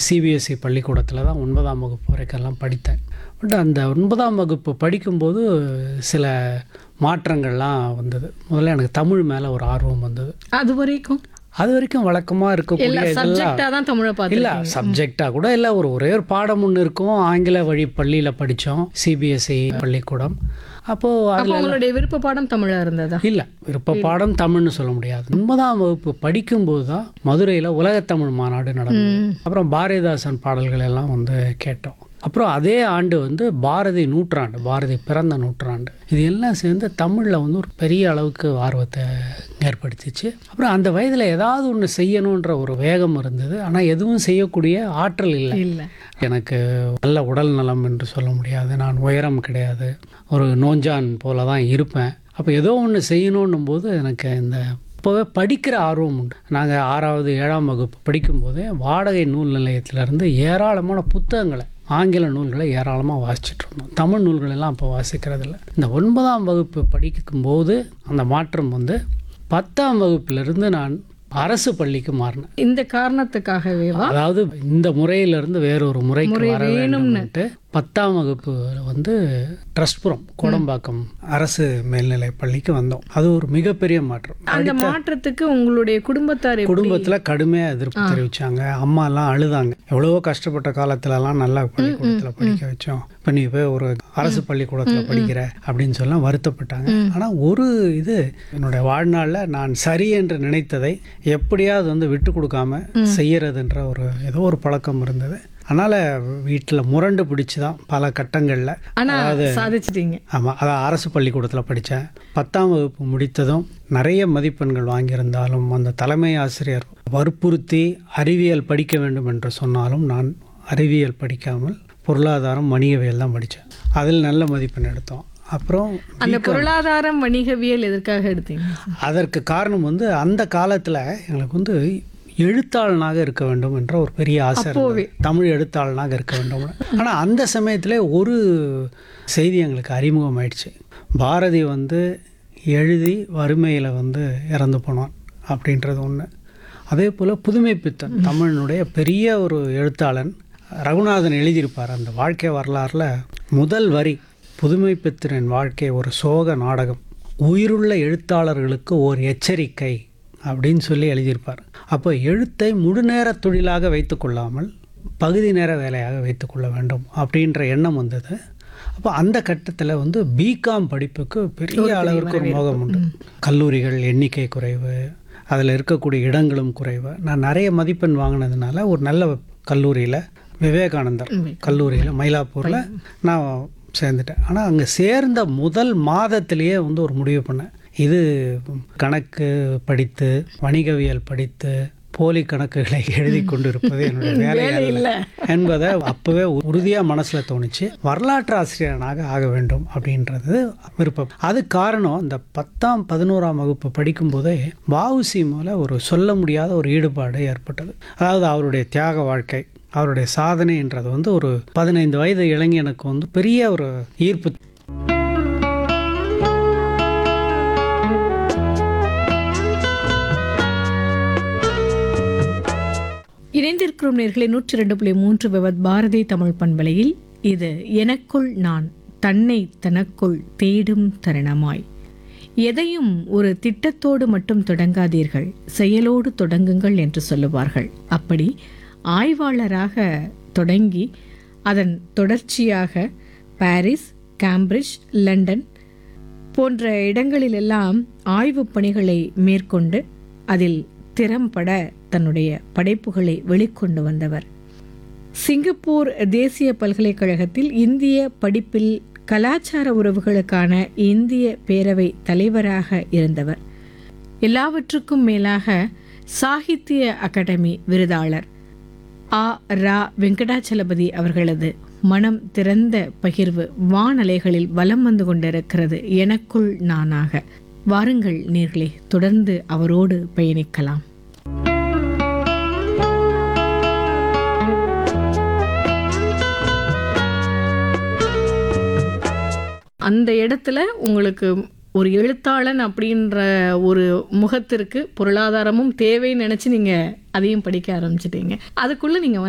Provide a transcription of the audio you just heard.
CBSE பள்ளிக்கூடத்தில் தான் ஒன்பதாம் வகுப்பு வரைக்கெல்லாம் படித்தேன் பட் அந்த ஒன்பதாம் வகுப்பு படிக்கும்போது சில மாற்றங்கள்லாம் வந்தது முதல்ல எனக்கு தமிழ் மேலே ஒரு ஆர்வம் வந்தது அது வரைக்கும் அது வரைக்கும் வழக்கமாக எல்லா இருக்கக்கூடிய இதெல்லாம் சப்ஜெக்டா தான் தமிழை பார்த்து இல்லை சப்ஜெக்டாக கூட இல்லை ஒரு ஒரே ஒரு பாடம் ஒன்று இருக்கும் ஆங்கில வழி பள்ளியில் படித்தோம் சிபிஎஸ்சி பள்ளிக்கூடம் அப்போது அப்போ உங்களுடைய விருப்ப பாடம் தமிழா இருந்ததா இல்லை விருப்ப பாடம் தமிழ்னு சொல்ல முடியாது ஒன்பதாம் வகுப்பு படிக்கும்போது தான் மதுரையில் உலகத்தமிழ் மாநாடு நடந்தது அப்புறம் பாரதிதாசன் பாடல்கள் எல்லாம் வந்து கேட்டோம் அப்புறம் அதே ஆண்டு வந்து பாரதி நூற்றாண்டு பாரதி பிறந்த நூற்றாண்டு இது எல்லாம் சேர்ந்து தமிழில் வந்து ஒரு பெரிய அளவுக்கு ஆர்வத்தை ஏற்படுத்திச்சு அப்புறம் அந்த வயதில் ஏதாவது ஒன்று செய்யணுன்ற ஒரு வேகம் இருந்தது ஆனால் எதுவும் செய்யக்கூடிய ஆற்றல் இல்லை இல்ல எனக்கு நல்ல உடல் நலம் என்று சொல்ல முடியாது நான் உயரம் கிடையாது ஒரு நோஞ்சான் போல தான் இருப்பேன் அப்போ ஏதோ ஒன்று செய்யணுன்னும் போது எனக்கு இந்த இப்போவே படிக்கிற ஆர்வம் உண்டு நாங்கள் ஆறாவது ஏழாம் வகுப்பு படிக்கும்போதே வாடகை நூல் நிலையத்திலேருந்து ஏராளமான புத்தகங்களை ஆங்கில நூல்களை ஏராளமாக வாசிச்சுட்டு இருந்தோம் தமிழ் நூல்கள் எல்லாம் அப்போ வாசிக்கிறதில்ல இந்த ஒன்பதாம் வகுப்பு படிக்கும்போது அந்த மாற்றம் வந்து பத்தாம் வகுப்பிலிருந்து நான் அரசு பள்ளிக்கு மாறினேன் இந்த காரணத்துக்காகவேவா அதாவது இந்த முறையிலிருந்து வேறொரு முறைக்கு வர வேண்டும்னுட்டு பத்தாம் வகுப்பு வந்து ட்ரஸ்ட்புரம் கோடம்பாக்கம் அரசு மேல்நிலை பள்ளிக்கு வந்தோம் அது ஒரு மிகப்பெரிய மாற்றம் அந்த மாற்றத்துக்கு உங்களுடைய குடும்பத்தார் எப்படி- குடும்பத்துல கடுமையா எதிர்ப்பு தெரிவிச்சாங்க அம்மா எல்லாம் அழுதாங்க எவ்வளவோ கஷ்டப்பட்ட காலத்துலலாம் நல்லா பள்ளிக்கூடத்துல படிக்க வச்சோம் இப்போ நீ போய் ஒரு அரசு பள்ளிக்கூடத்துல படிக்கிற அப்படின்னு சொல்ல வருத்தப்பட்டாங்க ஆனா ஒரு இது என்னுடைய வாழ்நாள்ல நான் சரி என்று நினைத்ததை எப்படியாவது வந்து விட்டு கொடுக்காம செய்யறதுன்ற ஒரு ஏதோ ஒரு பழக்கம் இருந்தது அதனால வீட்டில் முரண்டு பிடிச்சி தான் பல கட்டங்களில் ஆனா சாதிச்சிட்டீங்க ஆமாம் அதான் அரசு பள்ளிக்கூடத்தில் படித்தேன் பத்தாம் வகுப்பு முடித்ததும் நிறைய மதிப்பெண்கள் வாங்கியிருந்தாலும் அந்த தலைமை ஆசிரியர் வற்புறுத்தி அறிவியல் படிக்க வேண்டும் என்று சொன்னாலும் நான் அறிவியல் படிக்காமல் பொருளாதாரம் வணிகவியல் தான் படித்தேன் அதில் நல்ல மதிப்பெண் எடுத்தோம் அப்புறம் அந்த பொருளாதாரம் வணிகவியல் எதற்காக எடுத்தீங்க அதற்கு காரணம் வந்து அந்த காலத்தில் எங்களுக்கு வந்து எழுத்தாளனாக இருக்க வேண்டும் என்ற ஒரு பெரிய ஆசை இருந்தது. தமிழ் எழுத்தாளனாக இருக்க வேண்டும் ஆனால் அந்த சமயத்தில் ஒரு செய்தி எங்களுக்கு அறிமுகம் ஆயிடுச்சு பாரதி வந்து எழுதி வறுமையில் வந்து இறந்து போனான் அப்படின்றது ஒன்று அதே போல் புதுமை பித்தன் தமிழனுடைய பெரிய ஒரு எழுத்தாளன் ரகுநாதன் எழுதியிருப்பார் அந்த வாழ்க்கை வரலாறில் முதல் வரி புதுமை பித்தனின் வாழ்க்கை ஒரு சோக நாடகம் உயிருள்ள எழுத்தாளர்களுக்கு ஓர் எச்சரிக்கை அப்படின்னு சொல்லி எழுதியிருப்பார் அப்போ எழுத்தை முழுநேர தொழிலாக வைத்துக்கொள்ளாமல் பகுதி நேர வேலையாக வைத்துக்கொள்ள வேண்டும் அப்படின்ற எண்ணம் வந்தது அப்போ அந்த கட்டத்தில் வந்து பிகாம் படிப்புக்கு பெரிய அளவிற்கு ஒரு மோகம் உண்டு கல்லூரிகள் எண்ணிக்கை குறைவு அதில் இருக்கக்கூடிய இடங்களும் குறைவு நான் நிறைய மதிப்பெண் வாங்கினதுனால ஒரு நல்ல கல்லூரியில் விவேகானந்தர் கல்லூரியில் மயிலாப்பூரில் நான் சேர்ந்துட்டேன் ஆனால் அங்கே சேர்ந்த முதல் மாதத்திலேயே வந்து ஒரு முடிவு பண்ணேன் இது கணக்கு படித்து வணிகவியல் படித்து போலி கணக்குகளை எழுதி கொண்டிருப்பது என்னுடைய வேலை அல்ல என்பதை அப்பவே உறுதியாக மனசில் தோணுச்சு வரலாற்று ஆசிரியனாக ஆக வேண்டும் அப்படின்றது விருப்பம் அது காரணம் இந்த பத்தாம் பதினோராம் வகுப்பு படிக்கும்போதே வஉசி மேலே ஒரு சொல்ல முடியாத ஒரு ஈடுபாடு ஏற்பட்டது அதாவது அவருடைய தியாக வாழ்க்கை அவருடைய சாதனைன்றது வந்து ஒரு பதினைந்து வயது இளைஞனுக்கு வந்து பெரிய ஒரு ஈர்ப்பு இணைந்திருக்கிறோம் நேர்களை நூற்றி ரெண்டு புள்ளி மூன்று விவத் பாரதி தமிழ் பண்பலையில் இது எனக்குள் நான் தன்னை தனக்குள் தேடும் தருணமாய் எதையும் ஒரு திட்டத்தோடு மட்டும் தொடங்காதீர்கள் செயலோடு தொடங்குங்கள் என்று சொல்லுவார்கள் அப்படி ஆய்வாளராக தொடங்கி அதன் தொடர்ச்சியாக பாரிஸ் கேம்பிரிட்ஜ் லண்டன் போன்ற இடங்களிலெல்லாம் ஆய்வுப் பணிகளை மேற்கொண்டு அதில் திறம்பட தன்னுடைய படைப்புகளை வெளிக்கொண்டு வந்தவர் சிங்கப்பூர் தேசிய பல்கலைக்கழகத்தில் இந்திய படிப்பில் கலாச்சார உறவுகளுக்கான இந்திய பேரவை தலைவராக இருந்தவர் எல்லாவற்றுக்கும் மேலாக சாகித்ய அகாடமி விருதாளர் ஆ ரா வெங்கடாச்சலபதி அவர்களது மனம் திறந்த பகிர்வு வானலைகளில் வலம் வந்து கொண்டிருக்கிறது எனக்குள் நானாக வாருங்கள் நேர்களே தொடர்ந்து அவரோடு பயணிக்கலாம் அந்த இடத்துல உங்களுக்கு ஒரு எழுத்தாளன் அப்படின்ற ஒரு முகத்திற்கு பொருளாதாரமும் தேவைன்னு நினைச்சு நீங்க அதையும் படிக்க ஆரம்பிச்சிட்டீங்க அதுக்குள்ள நீங்க